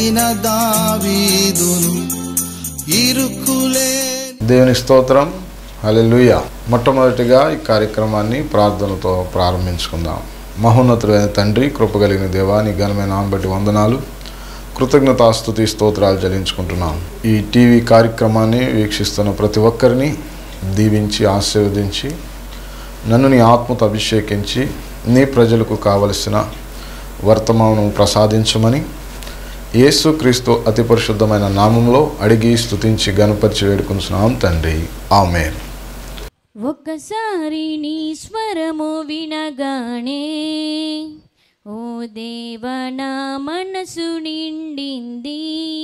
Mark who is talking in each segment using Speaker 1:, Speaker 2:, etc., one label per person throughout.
Speaker 1: బ్రతికిన దావీదును ఇరుకులే
Speaker 2: దేవుని స్తోత్రం హల్లెలూయా మొట్టమొదటిగా ఈ కార్యక్రమాన్ని ప్రార్థనతో ప్రారంభించుకుందాం మహోన్నతుడైన తండ్రి కృపగలిగిన దేవా నీ ఘనమైన నామం బట్టి వందనాలు కృతజ్ఞతాస్తుతి స్తోత్రాలు చెల్లించుకుంటున్నాం ఈ టీవీ కార్యక్రమాన్ని వీక్షిస్తున్న ప్రతి ఒక్కరిని దీవించి ఆశీర్వదించి నన్ను నీ ఆత్మతో అభిషేకించి నీ ప్రజలకు కావలసిన వర్తమానం ప్రసాదించమని యేసుక్రీస్తు అతి పరిశుద్ధమైన నామంలో అడిగి స్తుతించి గణపరిచి వేడుకుంటున్నాం తండ్రి ఆమె
Speaker 3: ఒక్కసారి నీ స్వరము వినగానే ఓ దేవ నా మనసు నిండింది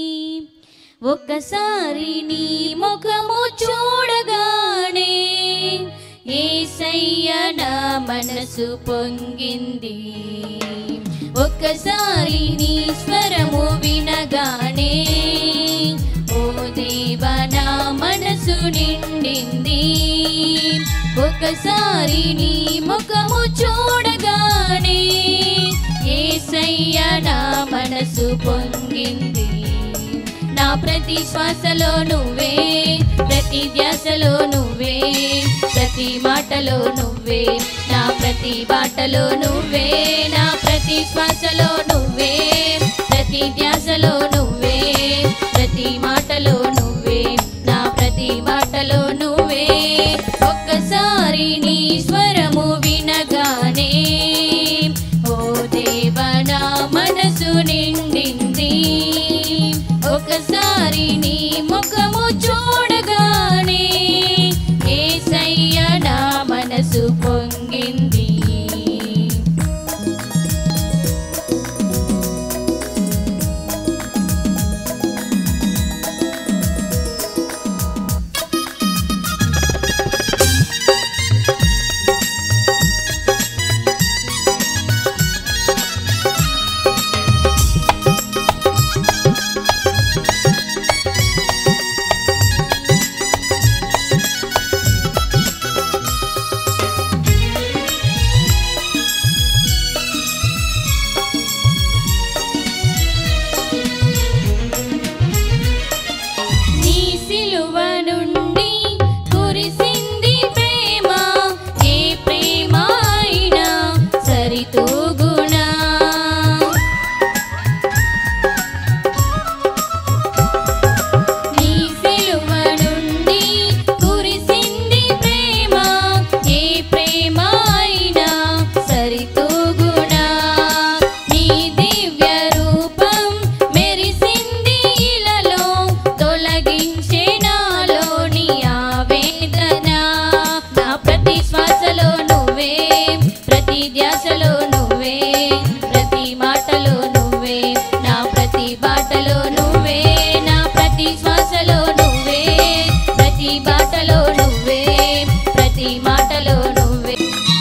Speaker 3: ఒక్కసారి నీ ముఖము చూడగానే ఏసయ్య నా మనసు పొంగింది ఒక్కసారి నీ స్వరము వినగానే ఓ దేవ నా మనసు నిండింది ఒకసారి నీ ముఖము చూడగానే ఏసయ్య నా మనసు పొంగింది నా ప్రతి శ్వాసలో నువ్వే ప్రతి ధ్యాసలో నువ్వే ప్రతి మాటలో నువ్వే నా ప్రతి బాటలో నువ్వే నా ప్రతి శ్వాసలో నువ్వే ప్రతి ధ్యాసలో నువ్వే ప్రతి మాటలో నువ్వే నా ప్రతి మాటలో నువ్వే ఒక్కసారి నీ స్వరము వినగానే ఓ దేవ నా మనసు నిండింది ఒకసారి నీ ముఖము చూడగానే ఏసయ్య నా మనసు పొంగింది నీ సిలువ నుండి కురిసింది ప్రేమ ఏ ప్రేమ అయినా సరితూగునా నీ సిలువ నుండి కురిసింది ప్రేమ ఏ ప్రేమ అయినా సరితూగునా నీ దివ్య రూపం మెరిసింది ఇలలో తొలగించే నాలోని ఆవేదన నా ప్రతి శ్వాసలో నువ్వే ప్రతి ధ్యాసలో నువ్వే ప్రతి మాటలో నువ్వే నా ప్రతి బాటలో నువ్వే నా ప్రతి శ్వాసలో నువ్వే ప్రతి బాటలో నువ్వే ప్రతి మాటలో నువ్వే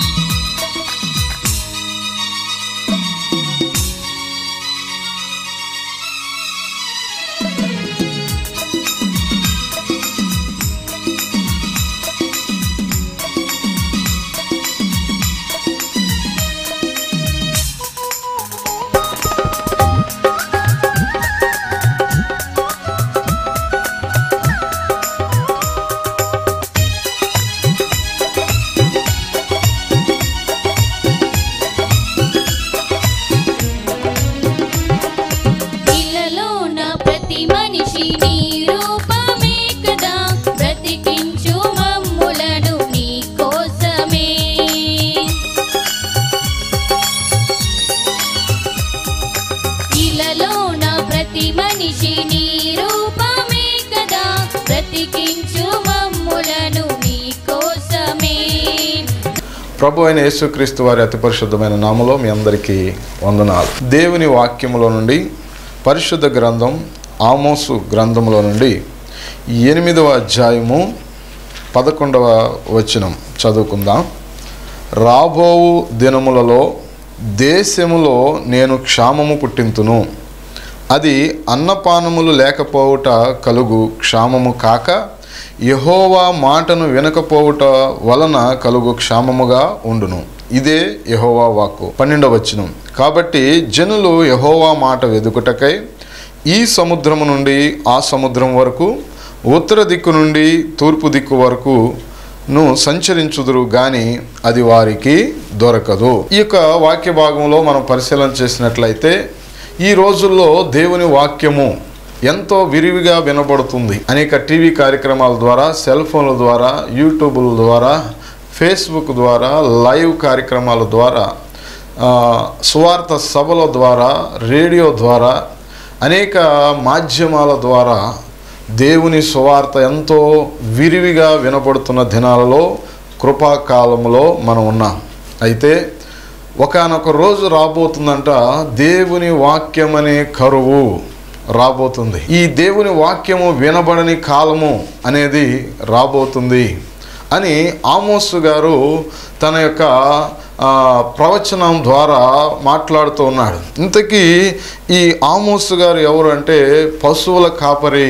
Speaker 3: ఇళ్ళలో నా ప్రతి మనిషి నీ రూపమే కదా బ్రతికించు మమ్ములను నీ కోసమే ఇళ్ళలో నా ప్రతి మనిషి నీ రూపమే కదా బ్రతికించు మమ్ములను నీ కోసమే
Speaker 2: ప్రభు అయిన యేసుక్రీస్తు వారి అతి పరిశుద్ధమైన నామలో మీ అందరికీ వందనాలు దేవుని వాక్యములో నుండి పరిశుద్ధ గ్రంథం ఆమోసు గ్రంథములో నుండి ఎనిమిదవ అధ్యాయము పదకొండవ వచనం చదువుకుందాం రాబోవు దినములలో దేశములో నేను క్షామము పుట్టింతును అది అన్నపానములు లేకపోవుట కలుగు క్షామము కాక యహోవా మాటను వినకపోవుట వలన కలుగు క్షామముగా ఉండును ఇదే యహోవా వాక్కు పన్నెండవ వచనం కాబట్టి జనులు యహోవా మాట వెదుకుటకై ఈ సముద్రము నుండి ఆ సముద్రం వరకు ఉత్తర దిక్కు నుండి తూర్పు దిక్కు వరకు ను సంచరించుదురు గాని అది వారికి దొరకదు ఈ యొక్క వాక్య భాగంలో మనం పరిశీలన చేసినట్లయితే ఈ రోజుల్లో దేవుని వాక్యము ఎంతో విరివిగా వినబడుతుంది అనేక టీవీ కార్యక్రమాల ద్వారా సెల్ ఫోన్ల ద్వారా యూట్యూబ్ల ద్వారా ఫేస్బుక్ ద్వారా లైవ్ కార్యక్రమాల ద్వారా ఆ, సువార్త సభల ద్వారా రేడియో ద్వారా అనేక మాధ్యమాల ద్వారా దేవుని సువార్త ఎంతో విరివిగా వినపడుతున్న దినాలలో కృపాకాలంలో మనం ఉన్నాం అయితే ఒకానొక రోజు రాబోతుందంట దేవుని వాక్యం అనే కరువు రాబోతుంది ఈ దేవుని వాక్యము వినబడని కాలము అనేది రాబోతుంది అని ఆమోసు గారు తన యొక్క ఆ, ప్రవచనం ద్వారా మాట్లాడుతూ ఉన్నాడు ఇంతకీ ఈ ఆమోసు గారు ఎవరు అంటే పశువుల కాపరి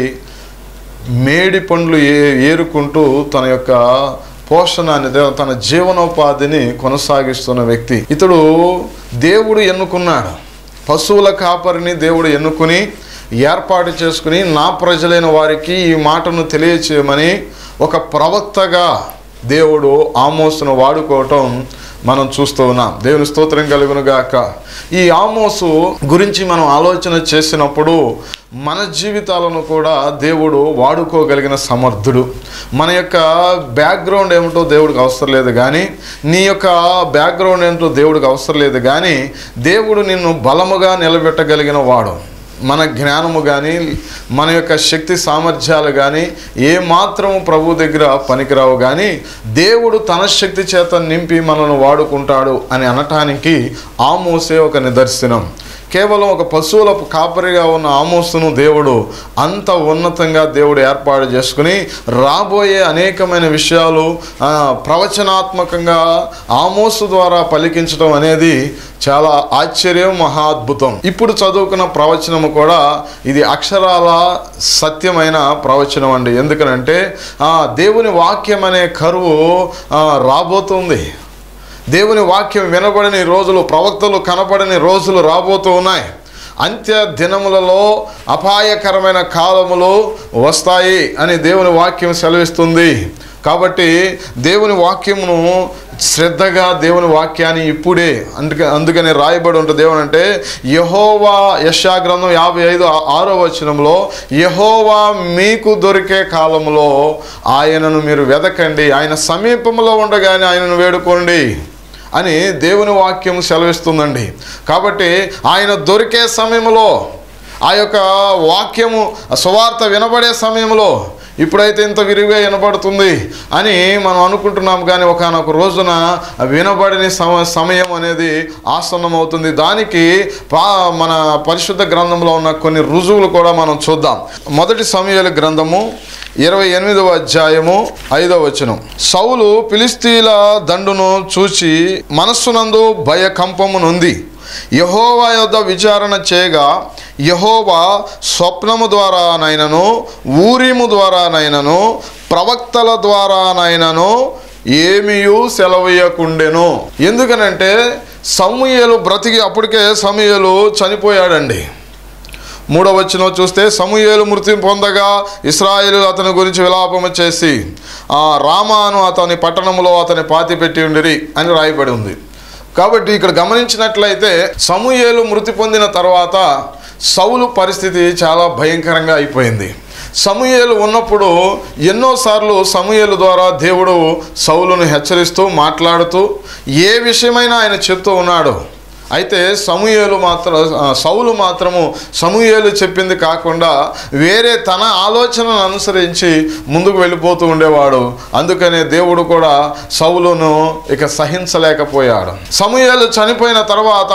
Speaker 2: మేడి పండ్లు ఏ ఏరుకుంటూ తన యొక్క పోషణాన్ని దే- తన జీవనోపాధిని కొనసాగిస్తున్న వ్యక్తి ఇతడు దేవుడు ఎన్నుకున్నాడు పశువుల కాపరిని దేవుడు ఎన్నుకుని ఏర్పాటు చేసుకుని నా ప్రజలైన వారికి ఈ మాటను తెలియచేయమని ఒక ప్రవక్తగా దేవుడు ఆమోసును వాడుకోవటం మనం చూస్తూ ఉన్నాం దేవుని స్తోత్రం కలుగును గాక ఈ ఆమోసు గురించి మనం ఆలోచన చేసినప్పుడు మన జీవితాలను కూడా దేవుడు వాడుకోగలిగిన సమర్థుడు మన యొక్క బ్యాక్గ్రౌండ్ ఏమిటో దేవుడికి అవసరం లేదు కానీ నీ యొక్క బ్యాక్గ్రౌండ్ ఏమిటో దేవుడికి అవసరం లేదు కానీ దేవుడు నిన్ను బలముగా నిలబెట్టగలిగిన వాడు మన జ్ఞానము కానీ మన యొక్క శక్తి సామర్థ్యాలు కానీ ఏ మాత్రము ప్రభు దగ్గర పనికిరావు కానీ దేవుడు తన శక్తి చేత నింపి మనల్ని వాడుకుంటాడు అని అనటానికి ఆమోసే ఒక నిదర్శనం కేవలం ఒక పశువుల కాపరిగా ఉన్న ఆమోసును దేవుడు అంత ఉన్నతంగా దేవుడు ఏర్పాటు చేసుకుని రాబోయే అనేకమైన విషయాలు ఆ, ప్రవచనాత్మకంగా ఆమోసు ద్వారా పలికించడం అనేది చాలా ఆశ్చర్యం మహా అద్భుతం ఇప్పుడు చదువుకున్న ప్రవచనము కూడా ఇది అక్షరాల సత్యమైన ప్రవచనం అండి ఎందుకనంటే ఆ, దేవుని వాక్యం అనే కరువు ఆ, రాబోతుంది దేవుని వాక్యం వినబడని రోజులు ప్రవక్తలు కనపడని రోజులు రాబోతూ ఉన్నాయి అంత్య దినములలో అపాయకరమైన కాలములు వస్తాయి అని దేవుని వాక్యం సెలవిస్తుంది కాబట్టి దేవుని వాక్యమును శ్రద్ధగా దేవుని వాక్యాన్ని ఇప్పుడే అందుకే అందుకని రాయబడి ఉంటుంది దేవుని అంటే యహోవా యశా గ్రంథం యాభై ఐదు ఆరో వచనంలో యహోవా మీకు దొరికే కాలంలో ఆయనను మీరు వెదకండి ఆయన సమీపంలో ఉండగానే ఆయనను వేడుకోండి అని దేవుని వాక్యం సెలవిస్తుందండి కాబట్టి ఆయన దొరికే సమయంలో ఆ యొక్క వాక్యము సువార్త వినబడే సమయంలో ఇప్పుడైతే ఇంత విరివిగా వినబడుతుంది అని మనం అనుకుంటున్నాం కానీ ఒకనొక రోజున వినబడని సమ సమయం అనేది ఆసన్నమవుతుంది దానికి పా మన పరిశుద్ధ గ్రంథంలో ఉన్న కొన్ని రుజువులు కూడా మనం చూద్దాం మొదటి సమయాల గ్రంథము ఇరవై ఎనిమిదవ అధ్యాయము ఐదవ వచనం సౌలు ఫిలిస్తీన్ల దండును చూచి మనస్సునందు భయకంపము నొంది యహోవా యొద్ద విచారణ చేయగా యహోవా స్వప్నము ద్వారానైనను ఊరిము ద్వారానైనను ప్రవక్తల ద్వారానైనను ఏమియూ సెలవీయకుండెను ఎందుకనంటే సమూయేలు బ్రతికి అప్పటికే సమూయేలు చనిపోయాడండి మూడవ వచనం చూస్తే సమూయేలు మృతి పొందగా ఇస్రాయేలు అతని గురించి విలాపము చేసి ఆ రామాను అతని పట్టణంలో అతని పాతి పెట్టి ఉండిరి అని రాయబడి ఉంది కాబట్టి ఇక్కడ గమనించినట్లయితే సమూయేలు మృతి పొందిన తర్వాత సౌలు పరిస్థితి చాలా భయంకరంగా అయిపోయింది సమూయేలు ఉన్నప్పుడు ఎన్నోసార్లు సమూయేలు ద్వారా దేవుడు సౌలును హెచ్చరిస్తూ మాట్లాడుతూ ఏ విషయమైనా ఆయన చెప్తూ ఉన్నాడు అయితే సమూయేలు మాత్రం ఆ, సౌలు మాత్రము సమూయేలు చెప్పింది కాకుండా వేరే తన ఆలోచనను అనుసరించి ముందుకు వెళ్ళిపోతూ ఉండేవాడు అందుకనే దేవుడు కూడా సౌలును ఇక సహించలేకపోయాడు సమూయేలు చనిపోయిన తర్వాత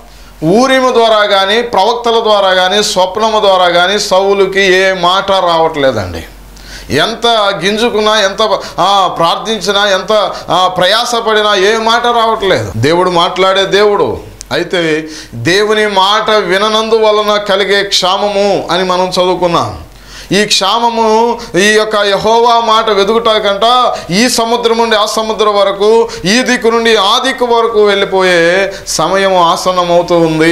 Speaker 2: ఊరిము ద్వారా కానీ ప్రవక్తల ద్వారా కానీ స్వప్నము ద్వారా కానీ సౌలుకి ఏ మాట రావట్లేదండి ఎంత గింజుకున్నా ఎంత ఆ, ప్రార్థించినా ఎంత ఆ, ప్రయాసపడినా ఏ మాట రావట్లేదు దేవుడు మాట్లాడే దేవుడు అయితే దేవుని మాట విననందు వలన కలిగే క్షామము అని మనం చదువుకున్నాం ఈ క్షామము ఈ యొక్క యహోవా మాట వెదుగుటాకంట ఈ సముద్రం నుండి ఆ సముద్రం వరకు ఈ దిక్కు నుండి ఆ దిక్కు వరకు వెళ్ళిపోయే సమయం ఆసన్నమవుతూ ఉంది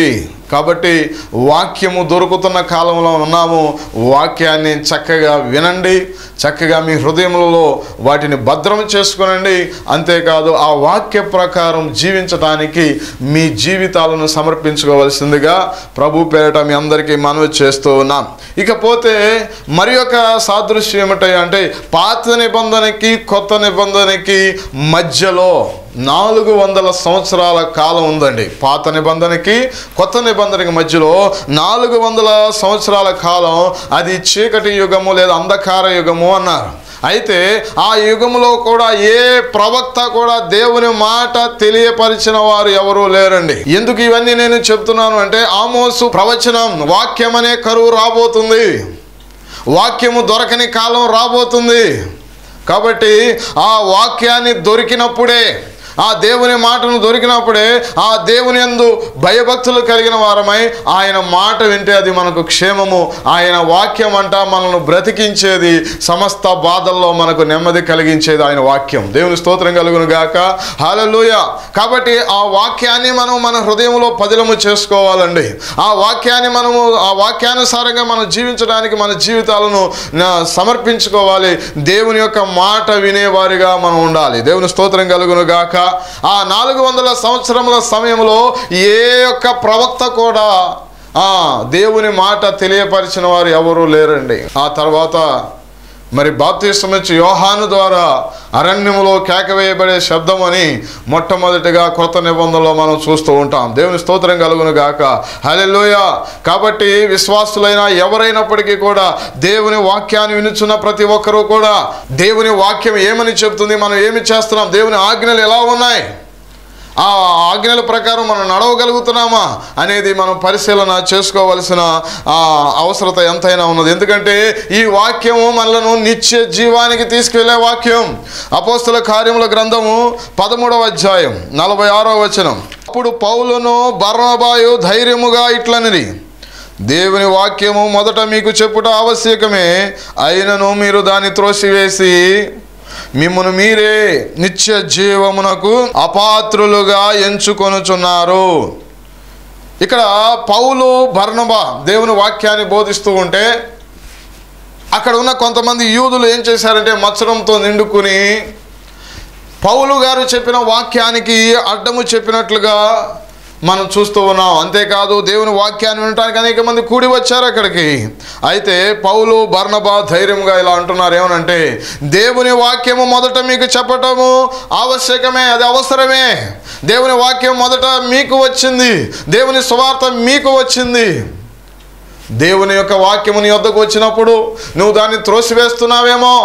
Speaker 2: కాబట్టి వాక్యము దొరుకుతున్న కాలంలో ఉన్నాము వాక్యాన్ని చక్కగా వినండి చక్కగా మీ హృదయంలో వాటిని భద్రం చేసుకునండి అంతేకాదు ఆ వాక్య ప్రకారం జీవించడానికి మీ జీవితాలను సమర్పించుకోవలసిందిగా ప్రభు పేరట మీ అందరికీ మనవి చేస్తూ ఉన్నాం ఇకపోతే మరి ఒక సాదృశ్యం ఏమిటాయి అంటే పాత నిబంధనకి కొత్త నిబంధనకి మధ్యలో నాలుగు వందల సంవత్సరాల కాలం ఉందండి పాత నిబంధనకి కొత్త నిబంధనకి మధ్యలో నాలుగు వందల సంవత్సరాల కాలం అది చీకటి యుగము లేదా అంధకార యుగము అన్నారు అయితే ఆ యుగములో కూడా ఏ ప్రవక్త కూడా దేవుని మాట తెలియపరిచిన వారు ఎవరూ లేరండి ఎందుకు ఇవన్నీ నేను చెప్తున్నాను అంటే ఆమోసు ప్రవచనం వాక్యం అనే కరువు రాబోతుంది వాక్యము దొరకని కాలం రాబోతుంది కాబట్టి ఆ వాక్యాన్ని దొరికినప్పుడే ఆ దేవుని మాటను దొరికినప్పుడే ఆ దేవుని యందు భయభక్తులు కలిగిన వారమై ఆయన మాట వింటే అది మనకు క్షేమము ఆయన వాక్యం అంట మనల్ని బ్రతికించేది సమస్త బాధల్లో మనకు నెమ్మది కలిగించేది ఆయన వాక్యం దేవుని స్తోత్రం కలుగును గాక హాలూయ కాబట్టి ఆ వాక్యాన్ని మనం మన హృదయంలో పదిలము చేసుకోవాలండి ఆ వాక్యాన్ని మనము ఆ వాక్యానుసారంగా మనం జీవించడానికి మన జీవితాలను నా, సమర్పించుకోవాలి దేవుని యొక్క మాట వినేవారిగా మనం ఉండాలి దేవుని స్తోత్రం కలుగును గాక ఆ నాలుగు వందల సంవత్సరముల సమయంలో ఏ యొక్క ప్రవక్త కూడా ఆ దేవుని మాట తెలియపరిచిన వారు ఎవరూ లేరండి ఆ తర్వాత మరి బాప్తీసం ఇచ్చి యోహాను ద్వారా అరణ్యములో కేకవేయబడే శబ్దం అని మొట్టమొదటిగా కొత్త నిబంధనలో మనం చూస్తూ ఉంటాం దేవుని స్తోత్రం కలుగును గాక హల్లెలూయా కాబట్టి విశ్వాసులైన ఎవరైనప్పటికీ కూడా దేవుని వాక్యాన్ని వినుచున్న ప్రతి ఒక్కరూ కూడా దేవుని వాక్యం ఏమని చెప్తుంది మనం ఏమి చేస్తున్నాం దేవుని ఆజ్ఞలు ఎలా ఉన్నాయి ఆ ఆజ్ఞల ప్రకారం మనం నడవగలుగుతున్నామా అనేది మనం పరిశీలన చేసుకోవలసిన ఆ, అవసరత ఎంతైనా ఉన్నది ఎందుకంటే ఈ వాక్యము మనలను నిత్య జీవానికి తీసుకెళ్లే వాక్యం అపోస్తుల కార్యముల గ్రంథము పదమూడవ అధ్యాయం నలభై ఆరో వచనం అప్పుడు పౌలును బర్ణబాయు ధైర్యముగా ఇట్లనిది దేవుని వాక్యము మొదట మీకు చెప్పుట ఆవశ్యకమే అయినను మీరు దాన్ని త్రోసివేసి మిమ్మను మీరే నిత్య జీవమునకు అపాత్రులుగా ఎంచుకొనుచున్నారు ఇక్కడ పౌలు బర్ణబా దేవుని వాక్యాన్ని బోధిస్తూ ఉంటే అక్కడ ఉన్న కొంతమంది యూదులు ఏం చేశారంటే మత్సరంతో నిండుకుని పౌలు గారు చెప్పిన వాక్యానికి అడ్డము చెప్పినట్లుగా మనం చూస్తూ ఉన్నాం అంతేకాదు దేవుని వాక్యాన్ని వినటానికి అనేక మంది కూడి వచ్చారు అక్కడికి అయితే పౌలు బర్ణబా ధైర్యంగా ఇలా అంటున్నారు ఏమనంటే దేవుని వాక్యము మొదట మీకు చెప్పటము ఆవశ్యకమే అది అవసరమే దేవుని వాక్యం మొదట మీకు వచ్చింది దేవుని సువార్త మీకు వచ్చింది దేవుని యొక్క వాక్యము నీ వద్దకు వచ్చినప్పుడు నువ్వు దాన్ని త్రోసివేస్తున్నావేమో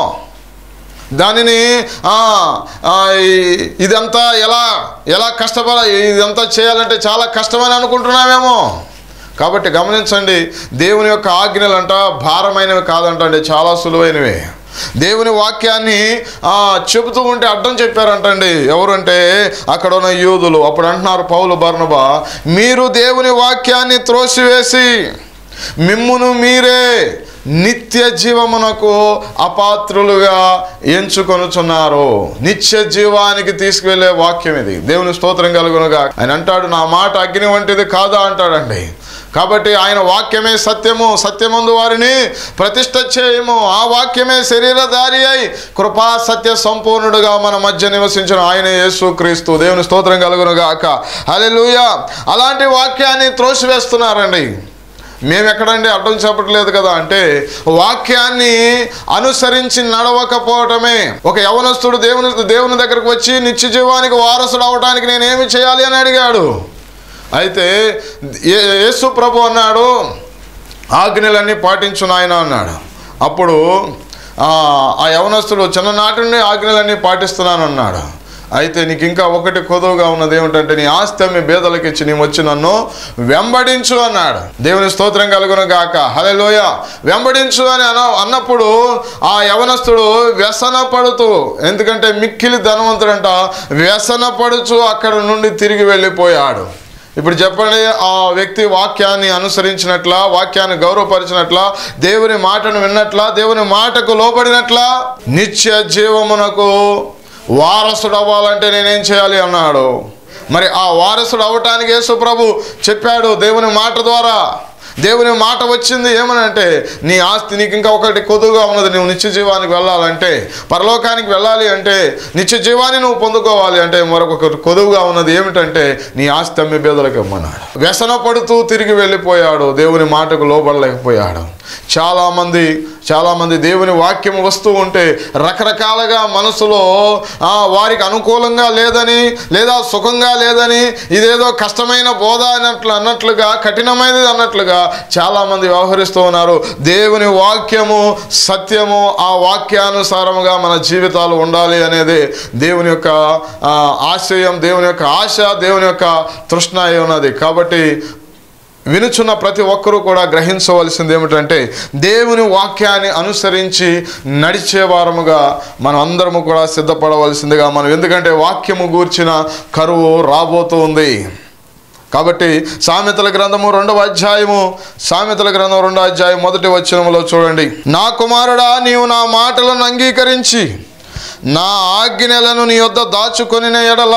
Speaker 2: దానిని ఆ, ఆ, ఈ- ఇదంతా ఎలా ఎలా కష్టపడ ఇదంతా చేయాలంటే చాలా కష్టమని అనుకుంటున్నామేమో కాబట్టి గమనించండి దేవుని యొక్క ఆజ్ఞలంట భారమైనవి కాదంట అండి చాలా సులువైనవి దేవుని వాక్యాన్ని ఆ, చెబుతూ ఉంటే అడ్డం చెప్పారంటండి ఎవరంటే అక్కడ ఉన్న యూదులు అప్పుడు అంటున్నారు పౌలు బర్ణబా మీరు దేవుని వాక్యాన్ని త్రోసివేసి మిమ్మును మీరే నిత్య జీవమునకు అపాత్రులుగా ఎంచుకొనుచున్నారు నిత్య జీవానికి తీసుకువెళ్ళే వాక్యం ఇది దేవుని స్తోత్రం కలుగునుగా ఆయన అంటాడు నా మాట అగ్ని వంటిది కాదా అంటాడండి కాబట్టి ఆయన వాక్యమే సత్యము సత్యమందు వారిని ప్రతిష్ట చేయము ఆ వాక్యమే శరీరధారి అయి కృపా సత్య సంపూర్ణుడుగా మన మధ్య నివసించిన ఆయన యేసు క్రీస్తు దేవుని స్తోత్రం కలుగునుగాక హల్లెలూయా అలాంటి వాక్యాన్ని త్రోసివేస్తున్నారండి మేము ఎక్కడండి అడ్డం చెప్పట్లేదు కదా అంటే వాక్యాన్ని అనుసరించి నడవకపోవటమే ఒక యవనస్తుడు దేవుని దేవుని దగ్గరకు వచ్చి నిత్య జీవానికి వారసుడు అవడానికి నేనేమి చేయాలి అని అడిగాడు అయితే ఏ- యేసు ప్రభు అన్నాడు ఆజ్ఞలన్నీ పాటించు నాయన అన్నాడు అప్పుడు ఆ ఆ యవనస్తుడు చిన్ననాటి నుండి ఆజ్ఞలన్నీ పాటిస్తున్నాను అన్నాడు అయితే నీకు ఇంకా ఒకటి కొదువుగా ఉన్నది ఏమిటంటే నీ ఆస్తి అమ్మి బేదలకు ఇచ్చి నీ వచ్చి నన్ను వెంబడించు అన్నాడు దేవుని స్తోత్రం కలుగును గాక హలోయ వెంబడించు అని అన అన్నప్పుడు ఆ యవనస్తుడు వ్యసన పడుతూ ఎందుకంటే మిక్కిలి ధనవంతుడంట వ్యసన పడుచు అక్కడ నుండి తిరిగి వెళ్ళిపోయాడు ఇప్పుడు చెప్పండి ఆ వ్యక్తి వాక్యాన్ని అనుసరించినట్ల వాక్యాన్ని గౌరవపరిచినట్ల దేవుని మాటను విన్నట్ల దేవుని మాటకు లోబడినట్ల నిత్య జీవమునకు వారసుడు అవ్వాలంటే నేనేం చేయాలి అన్నాడు మరి ఆ వారసుడు అవటానికి యేసు ప్రభు చెప్పాడు దేవుని మాట ద్వారా దేవుని మాట వచ్చింది ఏమని అంటే నీ ఆస్తి నీకు ఇంకా ఒకటి కొదువుగా ఉన్నది నువ్వు నిత్య జీవానికి వెళ్ళాలంటే పరలోకానికి వెళ్ళాలి అంటే నిత్య జీవాన్ని నువ్వు పొందుకోవాలి అంటే మరొక కొదువుగా ఉన్నది ఏమిటంటే నీ ఆస్తి అమ్మి బేదలకు ఇమ్మన్నాడు వ్యసన పడుతూ తిరిగి వెళ్ళిపోయాడు దేవుని మాటకు లోబడలేకపోయాడు చాలామంది చాలామంది దేవుని వాక్యం వస్తూ ఉంటే రకరకాలుగా మనసులో ఆ, వారికి అనుకూలంగా లేదని లేదా సుఖంగా లేదని ఇదేదో కష్టమైన బోధ అన్నట్లు అన్నట్లుగా కఠినమైనది అన్నట్లుగా చాలామంది వ్యవహరిస్తూ ఉన్నారు దేవుని వాక్యము సత్యము ఆ వాక్యానుసారముగా మన జీవితాలు ఉండాలి అనేది దేవుని యొక్క ఆ, ఆశయం దేవుని యొక్క ఆశ దేవుని యొక్క తృష్ణ అయి ఉన్నది కాబట్టి వినుచున్న ప్రతి ఒక్కరూ కూడా గ్రహించవలసింది ఏమిటంటే దేవుని వాక్యాన్ని అనుసరించి నడిచే వారముగా మనం అందరము కూడా సిద్ధపడవలసిందిగా మనం ఎందుకంటే వాక్యము గూర్చిన కరువు రాబోతూ ఉంది కాబట్టి సామెతల గ్రంథము రెండవ అధ్యాయము సామెతల గ్రంథం రెండవ అధ్యాయం మొదటి వచనములో చూడండి నా కుమారుడా నీవు నా మాటలను అంగీకరించి నా ఆజ్ఞలను నీ యొద్ద దాచుకొని ఎడల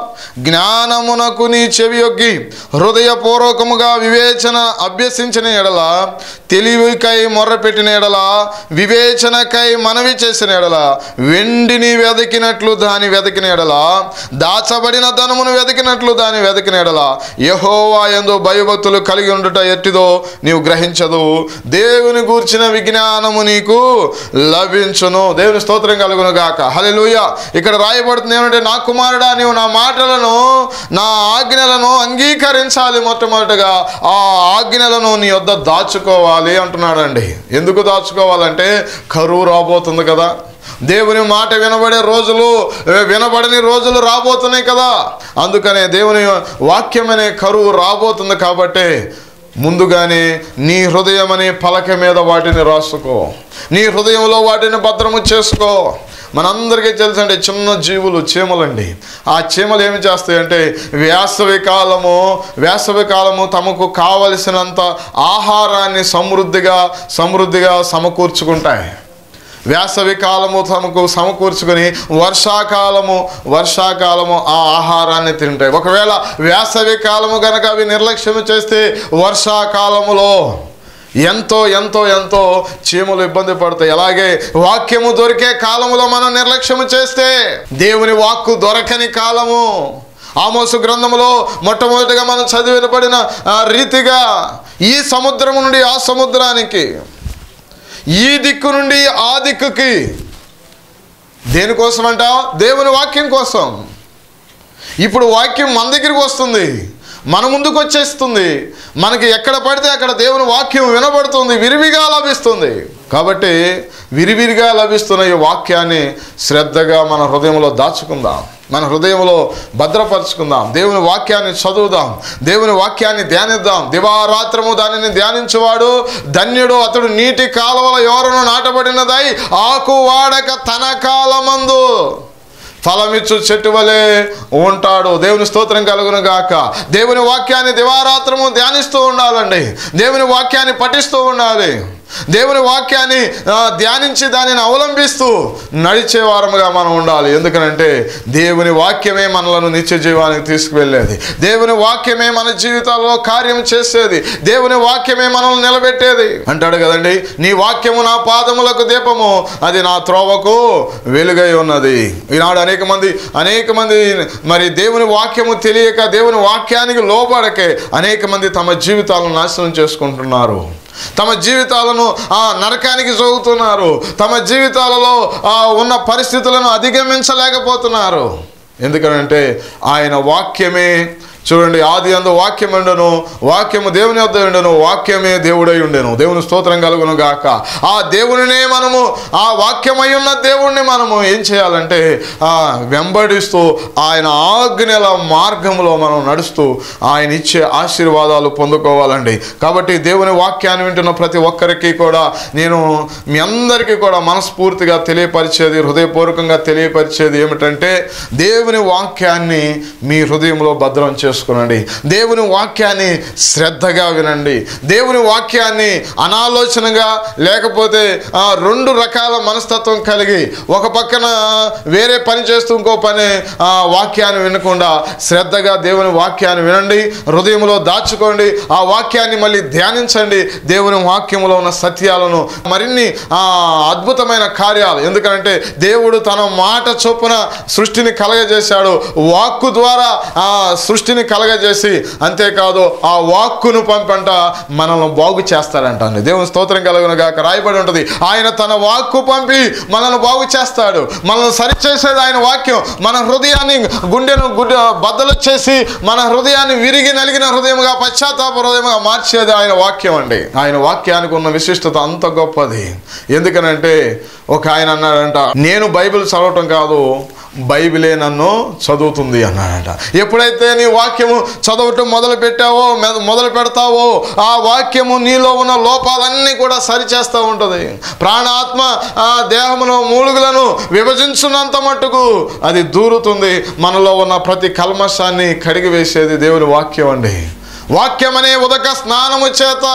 Speaker 2: జ్ఞానమునకు నీ చెవియొగ్గి హృదయపూర్వకముగా వివేచన అభ్యసించిన ఎడల తెలివికై మొర్రపెట్టిన ఎడల వివేచనకై మనవి చేసిన ఎడల వెండిని వెతికినట్లు దాని వెతికిన ఎడల దాచబడిన ధనమును వెతికినట్లు దాని వెతికిన ఎడల యహోవా ఎందు భయభక్తులు కలిగి ఉండుట ఎట్టిదో నీవు గ్రహించదు దేవుని గూర్చిన విజ్ఞానము నీకు లభించును దేవుని స్తోత్రం కలుగును గాక హల్లెలూయా ఇక్కడ రాయబడుతుంది ఏమంటే నా కుమారుడా నీవు నా మాటలను నా ఆజ్ఞలను అంగీకరించాలి మొట్టమొదటిగా ఆ ఆజ్ఞలను నీ వద్ద దాచుకోవాలి అంటున్నాడండి ఎందుకు దాచుకోవాలంటే కరువు రాబోతుంది కదా దేవుని మాట వినబడే రోజులు ఏ, వినబడని రోజులు రాబోతున్నాయి కదా అందుకనే దేవుని వాక్యం అనే కరువు రాబోతుంది కాబట్టి ముందుగానే నీ హృదయం అనే పలక మీద వాటిని రాసుకో నీ హృదయంలో వాటిని భద్రము చేసుకో మనందరికీ తెలుసండి చిన్న జీవులు చీమలండి ఆ చీమలు ఏమి చేస్తాయంటే వేసవి కాలము వేసవి కాలము తమకు కావలసినంత ఆహారాన్ని సమృద్ధిగా సమృద్ధిగా సమకూర్చుకుంటాయి వేసవి కాలము తమకు సమకూర్చుకొని వర్షాకాలము వర్షాకాలము ఆ ఆహారాన్ని తింటాయి ఒకవేళ వేసవి కాలము కనుక అవి నిర్లక్ష్యం చేస్తే వర్షాకాలములో ఎంతో ఎంతో ఎంతో చీమలు ఇబ్బంది పడతాయి అలాగే వాక్యము దొరికే కాలములో మనం నిర్లక్ష్యము చేస్తే దేవుని వాక్కు దొరకని కాలము ఆమోసు గ్రంథములో మొట్టమొదటిగా మనం చదివినబడిన ఆ రీతిగా ఈ సముద్రము నుండి ఆ సముద్రానికి ఈ దిక్కు నుండి ఆ దిక్కుకి దేనికోసం అంట దేవుని వాక్యం కోసం ఇప్పుడు వాక్యం మన దగ్గరికి వస్తుంది మన ముందుకు వచ్చేస్తుంది మనకి ఎక్కడ పడితే అక్కడ దేవుని వాక్యం వినబడుతుంది విరివిగా లభిస్తుంది కాబట్టి విరివిరిగా లభిస్తున్న ఈ వాక్యాన్ని శ్రద్ధగా మన హృదయంలో దాచుకుందాం మన హృదయంలో భద్రపరుచుకుందాం దేవుని వాక్యాన్ని చదువుదాం దేవుని వాక్యాన్ని ధ్యానిద్దాం దివారాత్రము దానిని ధ్యానించువాడు ధన్యుడు అతడు నీటి కాలువల ఎవరను నాటబడినదై ఆకు వాడక తన కాలమందు ఫలమిచ్చు చెట్టు వలె ఉంటాడు దేవుని స్తోత్రం కలుగును గాక దేవుని వాక్యాన్ని దివారాత్రము ధ్యానిస్తూ ఉండాలండి దేవుని వాక్యాన్ని పఠిస్తూ ఉండాలి దేవుని వాక్యాన్ని ఆ, ధ్యానించి దానిని అవలంబిస్తూ నడిచే వారముగా మనం ఉండాలి ఎందుకనంటే దేవుని వాక్యమే మనలను నిత్య జీవానికి తీసుకువెళ్ళేది దేవుని వాక్యమే మన జీవితాల్లో కార్యం చేసేది దేవుని వాక్యమే మనల్ని నిలబెట్టేది అంటాడు కదండి నీ వాక్యము నా పాదములకు దీపము అది నా త్రోవకు వెలుగై ఉన్నది ఈనాడు అనేక మంది అనేక మంది మరి దేవుని వాక్యము తెలియక దేవుని వాక్యానికి లోబడకే అనేక మంది తమ జీవితాలను నాశనం చేసుకుంటున్నారు తమ జీవితాలను ఆ నరకానికి జోగుతున్నారు తమ జీవితాలలో ఆ ఉన్న పరిస్థితులను అధిగమించలేకపోతున్నారు ఎందుకనంటే ఆయన వాక్యమే చూడండి ఆది అందు వాక్యం ఉండను వాక్యము దేవుని వద్ద ఉండను వాక్యమే దేవుడై ఉండెను దేవుని స్తోత్రం కలుగును గాక ఆ దేవునినే మనము ఆ వాక్యమై ఉన్న దేవుణ్ణి మనము ఏం చేయాలంటే ఆ వెంబడిస్తూ ఆయన ఆజ్ఞల మార్గంలో మనం నడుస్తూ ఆయన ఇచ్చే ఆశీర్వాదాలు పొందుకోవాలండి కాబట్టి దేవుని వాక్యాన్ని వింటున్న ప్రతి ఒక్కరికి కూడా నేను మీ అందరికీ కూడా మనస్ఫూర్తిగా తెలియపరిచేది హృదయపూర్వకంగా తెలియపరిచేది ఏమిటంటే దేవుని వాక్యాన్ని మీ హృదయంలో భద్రం చేసుకో చేసుకునండి దేవుని వాక్యాన్ని శ్రద్ధగా వినండి దేవుని వాక్యాన్ని అనాలోచనగా లేకపోతే ఆ, రెండు రకాల మనస్తత్వం కలిగి ఒక పక్కన వేరే పని చేస్తూ ఇంకో పని ఆ, వాక్యాన్ని వినకుండా శ్రద్ధగా దేవుని వాక్యాన్ని వినండి హృదయంలో దాచుకోండి ఆ వాక్యాన్ని మళ్ళీ ధ్యానించండి దేవుని వాక్యంలో ఉన్న సత్యాలను మరిన్ని ఆ, అద్భుతమైన కార్యాలు ఎందుకంటే దేవుడు తన మాట చొప్పున సృష్టిని కలగజేశాడు వాక్కు ద్వారా ఆ సృష్టిని కలగజేసి అంతేకాదు ఆ వాక్కును పంపంట మనల్ని బాగు చేస్తాడంట అండి దేవుని స్తోత్రం కలుగును గాక రాయబడి ఉంటుంది ఆయన తన వాక్కు పంపి మనల్ని బాగు చేస్తాడు మనల్ని సరిచేసేది ఆయన వాక్యం మన హృదయాన్ని గుండెను గుడ్డ బద్దలు చేసి మన హృదయాన్ని విరిగి నలిగిన హృదయముగా పశ్చాత్తాప హృదయముగా మార్చేది ఆయన వాక్యం అండి ఆయన వాక్యానికి ఉన్న విశిష్టత అంత గొప్పది ఎందుకనంటే ఒక ఆయన అన్నాడంట నేను బైబిల్ చదవటం కాదు బైబిలే నన్ను చదువుతుంది అన్నాడంట ఎప్పుడైతే నీ వాక్యము చదవటం మొదలు పెట్టావో మె- మొదలు పెడతావో ఆ వాక్యము నీలో ఉన్న లోపాలన్నీ కూడా సరిచేస్తూ ఉంటుంది ప్రాణాత్మ ఆ దేహమును మూలుగులను విభజించున్నంత మట్టుకు అది దూరుతుంది మనలో ఉన్న ప్రతి కల్మషాన్ని కడిగివేసేది దేవుని వాక్యం అండి వాక్యం అనే ఉదక స్నానము చేత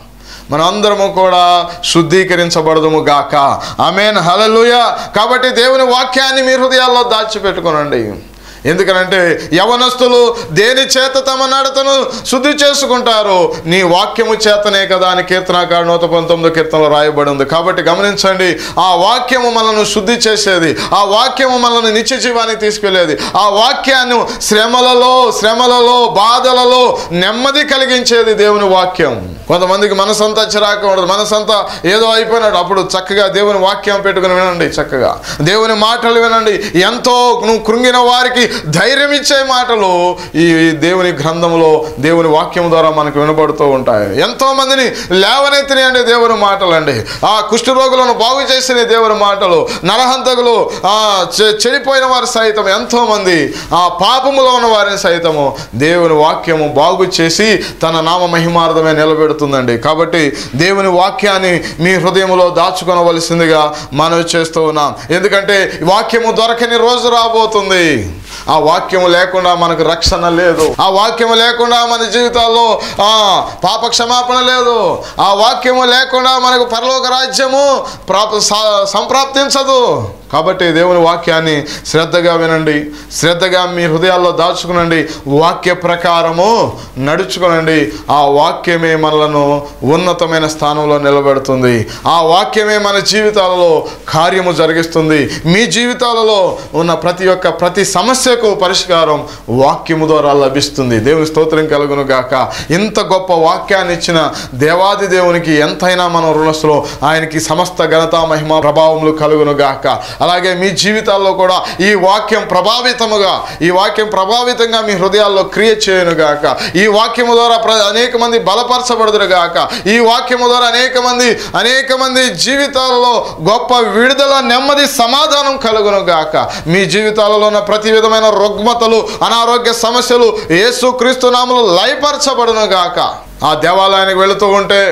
Speaker 2: మనందరము కూడా శుద్ధీకరించబడదుము గాక ఆమెన్ హలలుయ కాబట్టి దేవుని వాక్యాన్ని మీ హృదయాల్లో దాచిపెట్టుకోనండి ఎందుకనంటే యవనస్తులు దేని చేత తమ నడతను శుద్ధి చేసుకుంటారు నీ వాక్యము చేతనే కదా అని కీర్తనాకారు నూత పంతొమ్మిదో కీర్తనలో రాయబడి ఉంది కాబట్టి గమనించండి ఆ వాక్యము మనల్ని శుద్ధి చేసేది ఆ వాక్యము మనల్ని నిత్య జీవానికి తీసుకెళ్లేది ఆ వాక్యాన్ని శ్రమలలో శ్రమలలో బాధలలో నెమ్మది కలిగించేది దేవుని వాక్యం కొంతమందికి మనసంతా చిరాకు ఉండదు మనసంతా ఏదో అయిపోయినాడు అప్పుడు చక్కగా దేవుని వాక్యం పెట్టుకుని వినండి చక్కగా దేవుని మాటలు వినండి ఎంతో నువ్వు కృంగిన వారికి ధైర్యం ఇచ్చే మాటలు ఈ దేవుని గ్రంథంలో దేవుని వాక్యం ద్వారా మనకు వినబడుతూ ఉంటాయి ఎంతో మందిని లేవనెత్తినాయండి దేవుని మాటలు అండి ఆ కుష్ఠరోగులను బాగు చేసిన దేవుని మాటలు నరహంతకులు ఆ చె- చెడిపోయిన వారు సైతం ఎంతో మంది ఆ పాపములో ఉన్న వారిని సైతము దేవుని వాక్యము బాగు చేసి తన నామ మహిమార్థమే నిలబెడుతుందండి కాబట్టి దేవుని వాక్యాన్ని మీ హృదయంలో దాచుకొనవలసిందిగా మనవి చేస్తూ ఉన్నాం ఎందుకంటే వాక్యము దొరకని రోజు రాబోతుంది ఆ వాక్యము లేకుండా మనకు రక్షణ లేదు ఆ వాక్యము లేకుండా మన జీవితాల్లో ఆ పాప క్షమాపణ లేదు ఆ వాక్యము లేకుండా మనకు పరలోక రాజ్యము ప్రాప స- సంప్రాప్తించదు కాబట్టి దేవుని వాక్యాన్ని శ్రద్ధగా వినండి శ్రద్ధగా మీ హృదయాల్లో దాచుకునండి వాక్య ప్రకారము నడుచుకునండి ఆ వాక్యమే మనలను ఉన్నతమైన స్థానంలో నిలబెడుతుంది ఆ వాక్యమే మన జీవితాలలో కార్యము జరిగిస్తుంది మీ జీవితాలలో ఉన్న ప్రతి ఒక్క ప్రతి సమస్యకు పరిష్కారం వాక్యము ద్వారా లభిస్తుంది దేవుని స్తోత్రం కలుగును గాక ఇంత గొప్ప వాక్యాన్ని ఇచ్చిన దేవాది దేవునికి ఎంతైనా మనం రుణస్తులో ఆయనకి సమస్త ఘనత మహిమ ప్రభావములు కలుగును గాక అలాగే మీ జీవితాల్లో కూడా ఈ వాక్యం ప్రభావితముగా ఈ వాక్యం ప్రభావితంగా మీ హృదయాల్లో క్రియ చేయను గాక ఈ వాక్యము ద్వారా ప్ర అనేక మంది బలపరచబడుదురు గాక ఈ వాక్యము ద్వారా అనేక మంది అనేక మంది జీవితాలలో గొప్ప విడుదల నెమ్మది సమాధానం కలుగును గాక మీ జీవితాలలో ఉన్న ప్రతి విధమైన రుగ్మతలు అనారోగ్య సమస్యలు యేసు క్రీస్తు నామలు లయపరచబడును గాక ఆ దేవాలయానికి వెళుతూ ఉంటే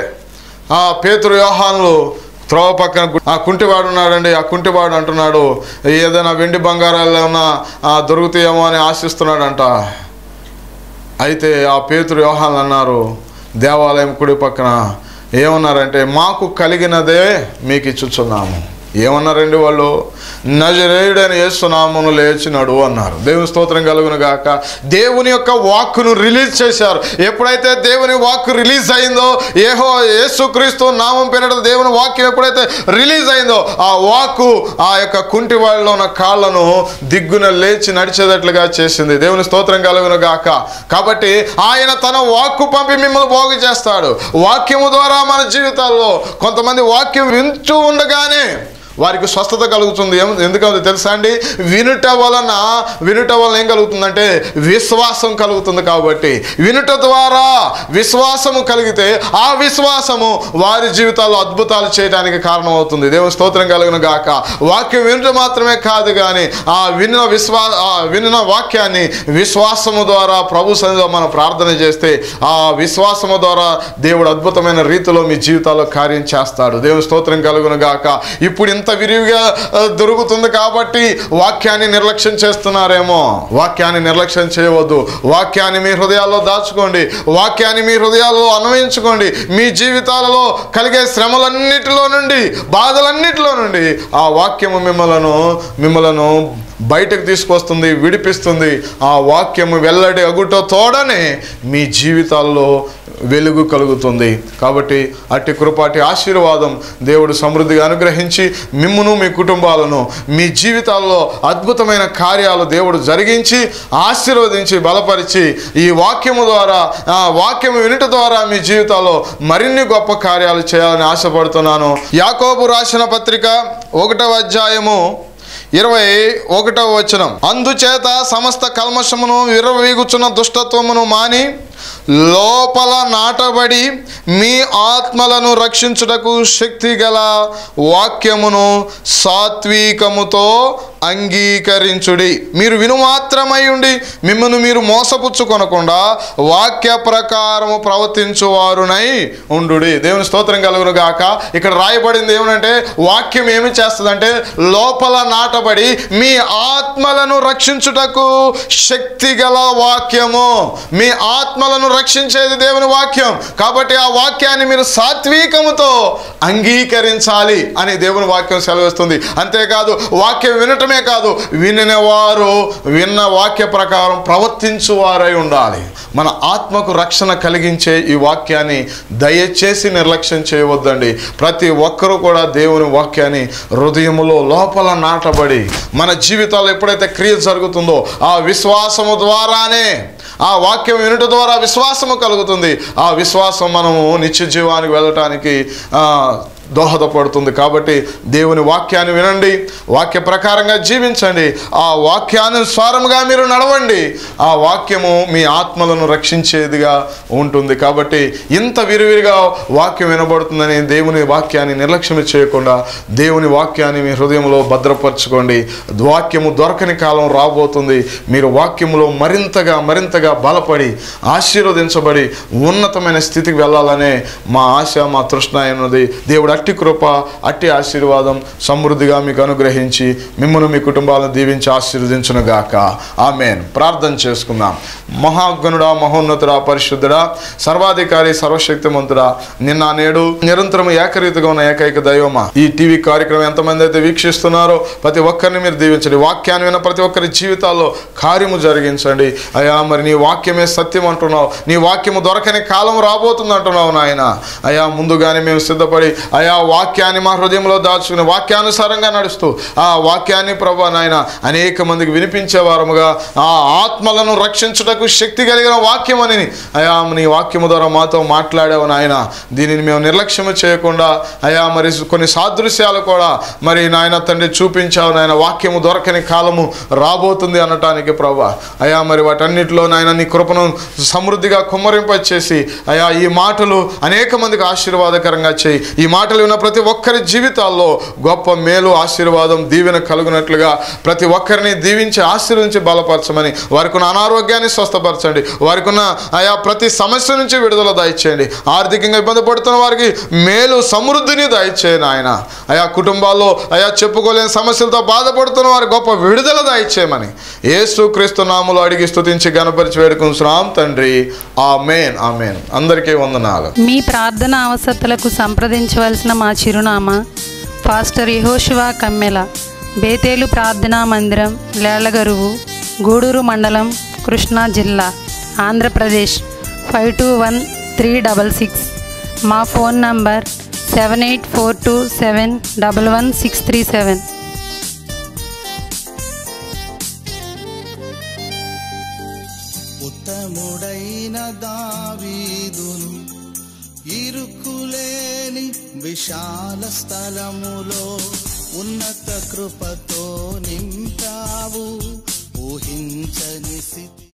Speaker 2: ఆ పేతురు యోహానులు త్రోవ పక్కన గు- ఆ కుంటివాడు ఉన్నాడండి ఆ కుంటివాడు అంటున్నాడు ఏదైనా వెండి బంగారాలు ఏమన్నా ఆ, దొరుకుతాయేమో అని ఆశిస్తున్నాడంట అయితే ఆ పేతురు యోహాన్లు అన్నారు దేవాలయం కుడి పక్కన ఏమన్నారంటే మాకు కలిగినదే మీకు ఇచ్చుచున్నాము ఏమన్నారండి వాళ్ళు నజరేయుడని యేసునామను లేచినాడు అన్నారు దేవుని స్తోత్రం కలుగును గాక దేవుని యొక్క వాక్కును రిలీజ్ చేశారు ఎప్పుడైతే దేవుని వాక్కు రిలీజ్ అయిందో ఏహో యేసుక్రీస్తు నామం పేరిట దేవుని వాక్యం ఎప్పుడైతే రిలీజ్ అయిందో ఆ వాక్కు ఆ యొక్క కుంటి వాళ్ళలో ఉన్న కాళ్ళను దిగ్గున లేచి నడిచేటట్లుగా చేసింది దేవుని స్తోత్రం కలుగును గాక కాబట్టి ఆయన తన వాక్కు పంపి మిమ్మల్ని బాగు చేస్తాడు వాక్యము ద్వారా మన జీవితాల్లో కొంతమంది వాక్యం వింటూ ఉండగానే వారికి స్వస్థత కలుగుతుంది ఏం ఎందుకంటే తెలుసా అండి వినుట వలన వినుట వలన ఏం కలుగుతుందంటే విశ్వాసం కలుగుతుంది కాబట్టి వినుట ద్వారా విశ్వాసము కలిగితే ఆ విశ్వాసము వారి జీవితాల్లో అద్భుతాలు చేయడానికి కారణమవుతుంది దేవుని స్తోత్రం కలిగిన గాక వాక్యం వినుట మాత్రమే కాదు కానీ ఆ విన్న విశ్వా ఆ విన్న వాక్యాన్ని విశ్వాసము ద్వారా ప్రభు సన్నిధిలో మనం ప్రార్థన చేస్తే ఆ విశ్వాసము ద్వారా దేవుడు అద్భుతమైన రీతిలో మీ జీవితాల్లో కార్యం చేస్తాడు దేవుని స్తోత్రం కలుగును గాక ఇప్పుడు ఇంత ఇంత విరివిగా ఆ, దొరుకుతుంది కాబట్టి వాక్యాన్ని నిర్లక్ష్యం చేస్తున్నారేమో వాక్యాన్ని నిర్లక్ష్యం చేయవద్దు వాక్యాన్ని మీ హృదయాల్లో దాచుకోండి వాక్యాన్ని మీ హృదయాల్లో అన్వయించుకోండి మీ జీవితాలలో కలిగే శ్రమలన్నిటిలో నుండి బాధలన్నిటిలో నుండి ఆ వాక్యము మిమ్మలను మిమ్మలను బయటకు తీసుకొస్తుంది విడిపిస్తుంది ఆ వాక్యము వెల్లడి అగుట తోడనే మీ జీవితాల్లో వెలుగు కలుగుతుంది కాబట్టి అట్టి కృపాటి ఆశీర్వాదం దేవుడు సమృద్ధిగా అనుగ్రహించి మిమ్మును మీ కుటుంబాలను మీ జీవితాల్లో అద్భుతమైన కార్యాలు దేవుడు జరిగించి ఆశీర్వదించి బలపరిచి ఈ వాక్యము ద్వారా ఆ వాక్యము వినుట ద్వారా మీ జీవితాల్లో మరిన్ని గొప్ప కార్యాలు చేయాలని ఆశపడుతున్నాను యాకోబు రాసిన పత్రిక ఒకటవ అధ్యాయము ఇరవై ఒకటవ వచనం అందుచేత సమస్త కల్మషమును విరవీగుచున్న దుష్టత్వమును మాని లోపల నాటబడి మీ ఆత్మలను రక్షించుటకు శక్తి గల వాక్యమును సాత్వికముతో అంగీకరించుడి మీరు వినుమాత్రమై ఉండి మిమ్మల్ని మీరు మోసపుచ్చుకొనకుండా వాక్య ప్రకారము ప్రవర్తించువారునై ఉండు దేవుని స్తోత్రం కలుగును గాక ఇక్కడ రాయబడింది ఏమనంటే వాక్యం ఏమి చేస్తుందంటే లోపల నాటబడి మీ ఆత్మలను రక్షించుటకు శక్తి గల వాక్యము మీ ఆత్మలను రక్షించేది దేవుని వాక్యం కాబట్టి ఆ వాక్యాన్ని మీరు సాత్వికముతో అంగీకరించాలి అని దేవుని వాక్యం సెలవిస్తుంది అంతేకాదు వాక్యం వినటమే కాదు వినిన వారు విన్న వాక్య ప్రకారం ప్రవర్తించువారై ఉండాలి మన ఆత్మకు రక్షణ కలిగించే ఈ వాక్యాన్ని దయచేసి నిర్లక్ష్యం చేయవద్దండి ప్రతి ఒక్కరూ కూడా దేవుని వాక్యాన్ని హృదయములో లోపల నాటబడి మన జీవితాల్లో ఎప్పుడైతే క్రియ జరుగుతుందో ఆ విశ్వాసము ద్వారానే ఆ వాక్యం వినుట ద్వారా విశ్వాసము కలుగుతుంది ఆ విశ్వాసం మనము నిత్య జీవానికి వెళ్ళటానికి ఆ, దోహదపడుతుంది కాబట్టి దేవుని వాక్యాన్ని వినండి వాక్య ప్రకారంగా జీవించండి ఆ వాక్యానుసారముగా మీరు నడవండి ఆ వాక్యము మీ ఆత్మలను రక్షించేదిగా ఉంటుంది కాబట్టి ఇంత విరివిరిగా వాక్యం వినబడుతుందని దేవుని వాక్యాన్ని నిర్లక్ష్యం చేయకుండా దేవుని వాక్యాన్ని మీ హృదయంలో భద్రపరచుకోండి వాక్యము దొరకని కాలం రాబోతుంది మీరు వాక్యములో మరింతగా మరింతగా బలపడి ఆశీర్వదించబడి ఉన్నతమైన స్థితికి వెళ్ళాలనే మా ఆశ మా తృష్ణ అయినది దేవుడు అట్టి కృప అట్టి ఆశీర్వాదం సమృద్ధిగా మీకు అనుగ్రహించి మిమ్మల్ని మీ కుటుంబాలను దీవించి ఆశీర్వదించును గాక ఆమెన్ ప్రార్థన చేసుకుందాం మహాగణుడా మహోన్నతుడా పరిశుద్ధుడా సర్వాధికారి సర్వశక్తిమంతుడా నిన్న నేడు నిరంతరం ఏకరీతిగా ఉన్న ఏకైక దైవమా ఈ టీవీ కార్యక్రమం ఎంతమంది అయితే వీక్షిస్తున్నారో ప్రతి ఒక్కరిని మీరు దీవించండి వాక్యాన్ని విన్న ప్రతి ఒక్కరి జీవితాల్లో కార్యము జరిగించండి అయ్యా మరి నీ వాక్యమే సత్యం అంటున్నావు నీ వాక్యము దొరకని కాలం రాబోతుంది అంటున్నావు నాయన అయ్యా ముందుగానే మేము సిద్ధపడి అయా వాక్యాన్ని మా హృదయంలో దాచుకుని వాక్యానుసారంగా నడుస్తూ ఆ వాక్యాన్ని ప్రభా నాయన అనేక మందికి వినిపించే వారముగా ఆ ఆత్మలను రక్షించుటకు శక్తి కలిగిన వాక్యం అని అయా నీ వాక్యము ద్వారా మాతో మాట్లాడావు నాయన దీనిని మేము నిర్లక్ష్యం చేయకుండా అయా మరి కొన్ని సాదృశ్యాలు కూడా మరి నాయన తండ్రి చూపించావు నాయన వాక్యము దొరకని కాలము రాబోతుంది అనటానికి ప్రభా అయా మరి వాటన్నిటిలో నాయన నీ కృపను సమృద్ధిగా కుమ్మరింపచేసి అయా ఈ మాటలు అనేక మందికి ఆశీర్వాదకరంగా చేయి ఈ మాటలు విన్న ప్రతి ఒక్కరి జీవితాల్లో గొప్ప మేలు ఆశీర్వాదం దీవెన కలుగునట్లుగా ప్రతి ఒక్కరిని దీవించి ఆశీర్వించి బలపరచమని వారికి ఉన్న అనారోగ్యాన్ని స్వస్థపరచండి వారికి ఉన్న ఆయా ప్రతి సమస్య నుంచి విడుదల దయచేయండి ఆర్థికంగా ఇబ్బంది పడుతున్న వారికి మేలు సమృద్ధిని దయచేయండి ఆయన ఆయా కుటుంబాల్లో ఆయా చెప్పుకోలేని సమస్యలతో బాధపడుతున్న వారి గొప్ప విడుదల దయచేయమని యేసు క్రీస్తు నాములు అడిగి స్తుతించి గణపరిచి వేడుకుంటున్నాం తండ్రి ఆమెన్ ఆమెన్ అందరికీ వందనాలు
Speaker 4: మీ ప్రార్థన అవసరతలకు సంప్రదించవలసిన మా చిరునామా పాస్టర్ యహోశివా కమ్మెల బేతేలు ప్రార్థనా మందిరం లేళ్లగరువు గూడూరు మండలం కృష్ణా జిల్లా Andhra Pradesh five two one three double six మా phone number seven eight four two seven double one six three seven
Speaker 1: ఉత్తముడైన దావీదును ఇరుకులేని విశాల స్థలములో ఉన్నత కృపతో నింపావు ఊహించని స్థితి